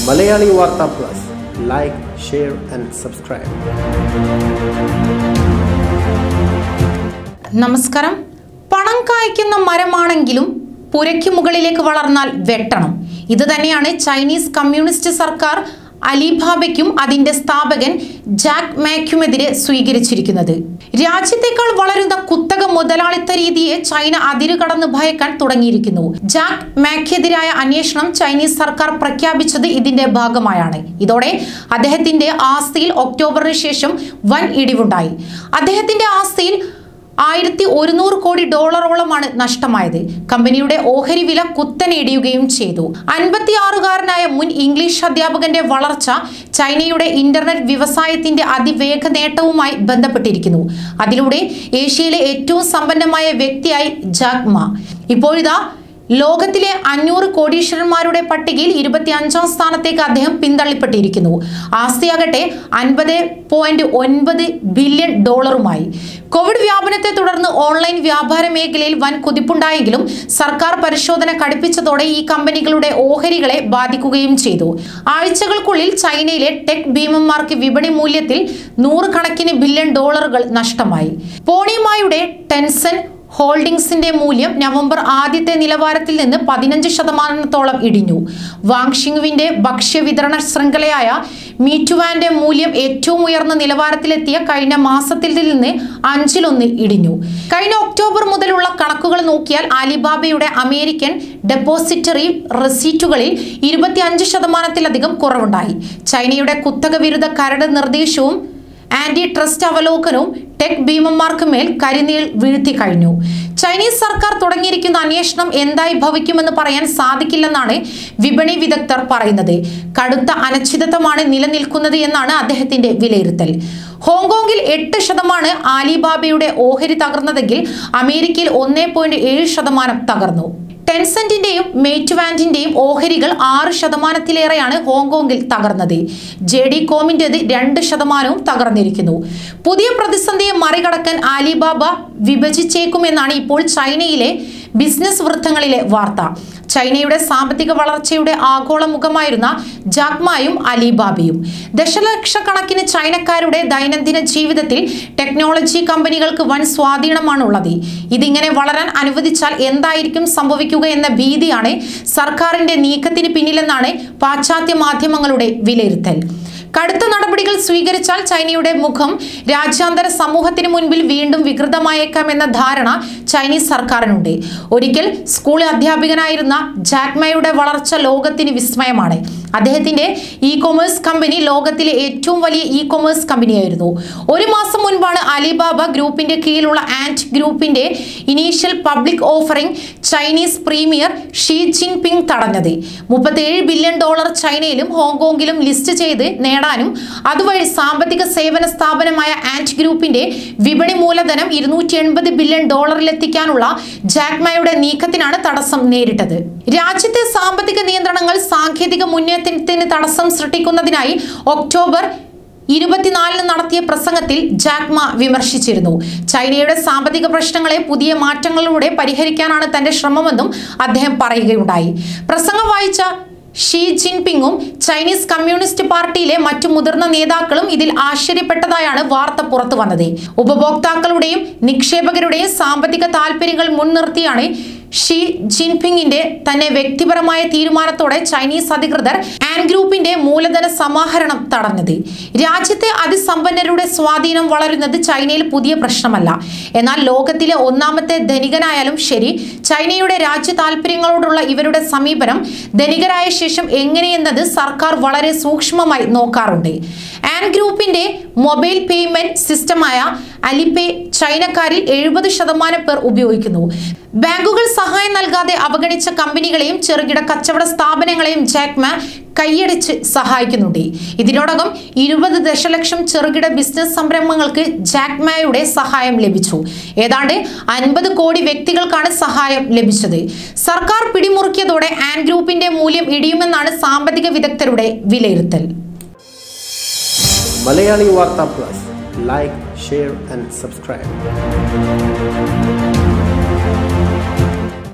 Malayali Vartha plus like share and subscribe നമസ്കാരം പണം കായ്ക്കുന്ന മരമാണെങ്കിലും പുരയ്ക്ക് മുകളിലേക്ക് വളർന്നാൽ വെട്ടണം ഇത് തന്നെയാണ് ചൈനീസ് കമ്മ്യൂണിസ്റ്റ് സർക്കാർ അലിബാബയ്ക്കും അതിന്റെ സ്ഥാപകൻ ജാക്ക് മാക്കുമെതിരെ സ്വീകരിച്ചിരിക്കുന്നത് രാജ്യത്തേക്കാൾ വളരുന്ന കുത്തക മുതലാളിത്ത രീതിയെ ചൈന അതിരുകടന്ന് ഭയക്കാൻ തുടങ്ങിയിരിക്കുന്നു ജാക്ക് മാക്കെതിരായ അന്വേഷണം ചൈനീസ് സർക്കാർ പ്രഖ്യാപിച്ചത് ഇതിന്റെ ഭാഗമായാണ് ഇതോടെ അദ്ദേഹത്തിന്റെ ആസ്തിയിൽ ഒക്ടോബറിന് ശേഷം വൻ ഇടിവുണ്ടായി അദ്ദേഹത്തിന്റെ ആസ്തിയിൽ ആയിരത്തി ഒരുന്നൂറ് കോടി ഡോളറോളമാണ് നഷ്ടമായത് കമ്പനിയുടെ ഓഹരി വില കുത്തനെ ഇടിയുകയും ചെയ്തു അൻപത്തിയാറുകാരനായ മുൻ ഇംഗ്ലീഷ് അധ്യാപകന്റെ വളർച്ച ചൈനയുടെ ഇന്റർനെറ്റ് വ്യവസായത്തിന്റെ അതിവേഗ നേട്ടവുമായി ബന്ധപ്പെട്ടിരിക്കുന്നു അതിലൂടെ ഏഷ്യയിലെ ഏറ്റവും സമ്പന്നമായ വ്യക്തിയായി ജാക്മ ഇപ്പോഴിതാ ലോകത്തിലെ അഞ്ഞൂറ് കോടീശ്വരന്മാരുടെ പട്ടികയിൽ ഇരുപത്തി അഞ്ചാം സ്ഥാനത്തേക്ക് അദ്ദേഹം പിന്തള്ളപ്പെട്ടിരിക്കുന്നു ആസ്തിയാകട്ടെ അൻപത് പോയിന്റ് ഒൻപത് ബില്യൺ ഡോളറുമായി കോവിഡ് വ്യാപനത്തെ തുടർന്ന് ഓൺലൈൻ വ്യാപാര മേഖലയിൽ വൻ കുതിപ്പുണ്ടായെങ്കിലും സർക്കാർ പരിശോധന കടുപ്പിച്ചതോടെ ഈ കമ്പനികളുടെ ഓഹരികളെ ബാധിക്കുകയും ചെയ്തു ആഴ്ചകൾക്കുള്ളിൽ ചൈനയിലെ ടെക് ഭീമന്മാർക്ക് വിപണി മൂല്യത്തിൽ നൂറുകണക്കിന് ബില്യൺ ഡോളറുകൾ നഷ്ടമായി പോണിമായുടെ ടെൻസൻ ഹോൾഡിംഗ്സിന്റെ മൂല്യം നവംബർ ആദ്യത്തെ നിലവാരത്തിൽ നിന്ന് പതിനഞ്ച് ശതമാനത്തോളം ഇടിഞ്ഞു വാങ്ഷിങ്ങുവിന്റെ ഭക്ഷ്യവിതരണ ശൃംഖലയായ മീറ്റുവാന്റെ മൂല്യം ഏറ്റവും ഉയർന്ന നിലവാരത്തിലെത്തിയ കഴിഞ്ഞ മാസത്തിൽ നിന്ന് അഞ്ചിലൊന്ന് ഇടിഞ്ഞു കഴിഞ്ഞ ഒക്ടോബർ മുതലുള്ള കണക്കുകൾ നോക്കിയാൽ അലിബാബയുടെ അമേരിക്കൻ ഡെപ്പോസിറ്ററി റെസീറ്റുകളിൽ ഇരുപത്തിയഞ്ച് ശതമാനത്തിലധികം കുറവുണ്ടായി ചൈനയുടെ കുത്തക വിരുദ്ധ കരട് നിർദ്ദേശവും ആന്റി ട്രസ്റ്റ് അവലോകനവും ടെക് ഭീമന്മാർക്ക് മേൽ കരിനീൾ വീഴ്ത്തി കഴിഞ്ഞു ചൈനീസ് സർക്കാർ തുടങ്ങിയിരിക്കുന്ന അന്വേഷണം എന്തായി ഭവിക്കുമെന്ന് പറയാൻ സാധിക്കില്ലെന്നാണ് വിപണി വിദഗ്ധർ പറയുന്നത് കടുത്ത അനിശ്ചിതത്വമാണ് നിലനിൽക്കുന്നത് എന്നാണ് അദ്ദേഹത്തിന്റെ വിലയിരുത്തൽ ഹോങ്കോങ്ങിൽ എട്ട് ശതമാനം ആലിബാബയുടെ ഓഹരി തകർന്നതെങ്കിൽ അമേരിക്കയിൽ ഒന്നേ പോയിന്റ് ഏഴ് ശതമാനം തകർന്നു ടെൻസെന്റിന്റെയും മേറ്റ്വാൻഡിന്റെയും ഓഹരികൾ ആറ് ശതമാനത്തിലേറെയാണ് ഹോങ്കോങ്ങിൽ തകർന്നത് ജെ ഡി കോമിന്റേത് രണ്ട് ശതമാനവും തകർന്നിരിക്കുന്നു പുതിയ പ്രതിസന്ധിയെ മറികടക്കാൻ ആലിബാബ വിഭജിച്ചേക്കുമെന്നാണ് ഇപ്പോൾ ചൈനയിലെ ബിസിനസ് വൃത്തങ്ങളിലെ വാർത്ത ചൈനയുടെ സാമ്പത്തിക വളർച്ചയുടെ ആഗോള മുഖമായിരുന്ന ജാക്മായും അലിബാബയും ദശലക്ഷക്കണക്കിന് ചൈനക്കാരുടെ ദൈനംദിന ജീവിതത്തിൽ ടെക്നോളജി കമ്പനികൾക്ക് വൻ സ്വാധീനമാണുള്ളത് ഇതിങ്ങനെ വളരാൻ അനുവദിച്ചാൽ എന്തായിരിക്കും സംഭവിക്കുക എന്ന ഭീതിയാണ് സർക്കാരിന്റെ നീക്കത്തിന് പിന്നിലെന്നാണ് പാശ്ചാത്യ മാധ്യമങ്ങളുടെ വിലയിരുത്തൽ കടുത്ത നടപടികൾ സ്വീകരിച്ചാൽ ചൈനയുടെ മുഖം രാജ്യാന്തര സമൂഹത്തിന് മുൻപിൽ വീണ്ടും വികൃതമായേക്കാമെന്ന ധാരണ ചൈനീസ് സർക്കാരിനുണ്ട് ഒരിക്കൽ സ്കൂൾ അധ്യാപകനായിരുന്ന ജാക്മയുടെ വളർച്ച ലോകത്തിന് വിസ്മയമാണ് അദ്ദേഹത്തിന്റെ ഇ കൊമേഴ്സ് കമ്പനി ലോകത്തിലെ ഏറ്റവും വലിയ ഇ കൊമേഴ്സ് കമ്പനിയായിരുന്നു ഒരു മാസം മുൻപാണ് അലിബാബ ഗ്രൂപ്പിന്റെ കീഴിലുള്ള ആൻഡ് ഗ്രൂപ്പിന്റെ initial public offering Chinese premier Xi Jinping തടഞ്ഞത് മുപ്പത്തേഴ് ബില്യൺ ഡോളർ ചൈനയിലും ഹോങ്കോങ്ങിലും ലിസ്റ്റ് ചെയ്ത് നേടാനും അതുവഴി സാമ്പത്തിക സേവന സ്ഥാപനമായ ആൻഡ് ഗ്രൂപ്പിന്റെ വിപണി മൂലധനം ഇരുന്നൂറ്റി എൺപത് ബില്യൺ ഡോളറിലെത്തിക്കാനുള്ള ജാക്മയുടെ നീക്കത്തിനാണ് തടസ്സം നേരിട്ടത് രാജ്യത്തെ സാമ്പത്തിക നിയന്ത്രണങ്ങൾ സാങ്കേതിക മുന്നേറ്റത്തിന് തടസ്സം സൃഷ്ടിക്കുന്നതിനായി ഒക്ടോബർ ഇരുപത്തിനാലിന് നടത്തിയ പ്രസംഗത്തിൽ ജാക്മ വിമർശിച്ചിരുന്നു ചൈനയുടെ സാമ്പത്തിക പ്രശ്നങ്ങളെ പുതിയ മാറ്റങ്ങളിലൂടെ പരിഹരിക്കാനാണ് തന്റെ ശ്രമമെന്നും അദ്ദേഹം പറയുകയുണ്ടായി പ്രസംഗം വായിച്ച ഷീ ജിൻപിങ്ങും ചൈനീസ് കമ്മ്യൂണിസ്റ്റ് പാർട്ടിയിലെ മറ്റു മുതിർന്ന നേതാക്കളും ഇതിൽ ആശ്ചര്യപ്പെട്ടതായാണ് വാർത്ത പുറത്തു വന്നത് ഉപഭോക്താക്കളുടെയും നിക്ഷേപകരുടെയും സാമ്പത്തിക താൽപ്പര്യങ്ങൾ മുൻനിർത്തിയാണ് ഷീ ജിൻപിങ്ങിന്റെ തന്നെ വ്യക്തിപരമായ തീരുമാനത്തോടെ ചൈനീസ് അധികൃതർ ആൻ ഗ്രൂപ്പിന്റെ മൂലധന സമാഹരണം തടഞ്ഞത് രാജ്യത്തെ അതിസമ്പന്നരുടെ സ്വാധീനം വളരുന്നത് ചൈനയിൽ പുതിയ പ്രശ്നമല്ല എന്നാൽ ലോകത്തിലെ ഒന്നാമത്തെ ധനികനായാലും ശരി ചൈനയുടെ രാജ്യ താല്പര്യങ്ങളോടുള്ള ഇവരുടെ സമീപനം ധനികരായ ശേഷം എങ്ങനെയെന്നത് സർക്കാർ വളരെ സൂക്ഷ്മമായി നോക്കാറുണ്ട് ആൻ ഗ്രൂപ്പിന്റെ മൊബൈൽ പേയ്മെന്റ് സിസ്റ്റമായ അലിപേ ചൈനക്കാരിൽ എഴുപത് ശതമാനം പേർ ഉപയോഗിക്കുന്നു ബാങ്കുകൾ സഹായം നൽകാതെ അവഗണിച്ച കമ്പനികളെയും ചെറുകിട കച്ചവട സ്ഥാപനങ്ങളെയും ജാക്മ കൈയടിച്ച് സഹായിക്കുന്നുണ്ട് ഇതിനോടകം ഇരുപത് ദശലക്ഷം ചെറുകിട ബിസിനസ് സംരംഭങ്ങൾക്ക് ജാക്മയുടെ സഹായം ലഭിച്ചു ഏതാണ്ട് അൻപത് കോടി വ്യക്തികൾക്കാണ് സഹായം ലഭിച്ചത് സർക്കാർ പിടിമുറുക്കിയതോടെ ആൻ ഗ്രൂപ്പിന്റെ മൂല്യം ഇടിയുമെന്നാണ് സാമ്പത്തിക വിദഗ്ധരുടെ വിലയിരുത്തൽ Malayali Vartha plus like share and subscribe